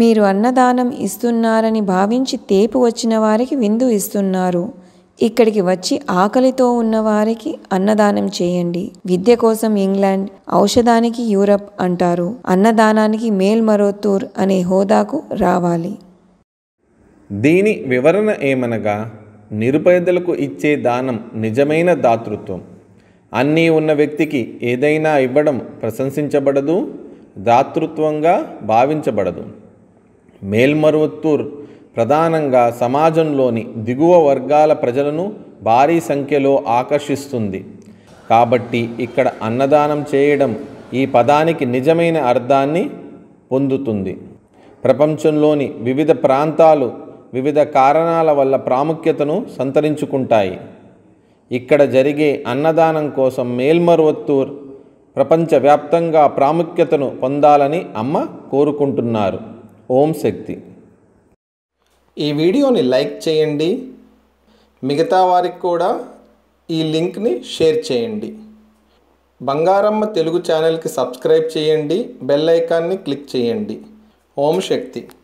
మీరు అన్నదానం ఇస్తున్నారని భావించి తేపు వచ్చిన వారికి విందు ఇస్తున్నారు ఇక్కడికి వచ్చి ఆకలితో ఉన్న వారికి అన్నదానం చేయండి విద్య కోసం ఇంగ్లాండ్ ఔషధానికి యూరప్ అంటారు అన్నదానానికి మేల్మరోత్తూర్ అనే హోదాకు రావాలి దీని వివరణ ఏమనగా నిరుపేదలకు ఇచ్చే దానం నిజమైన దాతృత్వం అన్నీ ఉన్న వ్యక్తికి ఏదైనా ఇవ్వడం ప్రశంసించబడదు దాతృత్వంగా భావించబడదు మేల్మరువత్తూర్ ప్రధానంగా సమాజంలోని దిగువ వర్గాల ప్రజలను భారీ సంఖ్యలో ఆకర్షిస్తుంది కాబట్టి ఇక్కడ అన్నదానం చేయడం ఈ పదానికి నిజమైన అర్థాన్ని పొందుతుంది ప్రపంచంలోని వివిధ ప్రాంతాలు వివిధ కారణాల వల్ల ప్రాముఖ్యతను సంతరించుకుంటాయి ఇక్కడ జరిగే అన్నదానం కోసం మేల్మరువత్తూర్ ప్రపంచవ్యాప్తంగా ప్రాముఖ్యతను పొందాలని అమ్మ కోరుకుంటున్నారు ఓం శక్తి ఈ వీడియోని లైక్ చేయండి మిగతా వారికి కూడా ఈ లింక్ని షేర్ చేయండి బంగారమ్మ తెలుగు ఛానల్కి సబ్స్క్రైబ్ చేయండి బెల్ ఐకాన్ని క్లిక్ చేయండి ఓం శక్తి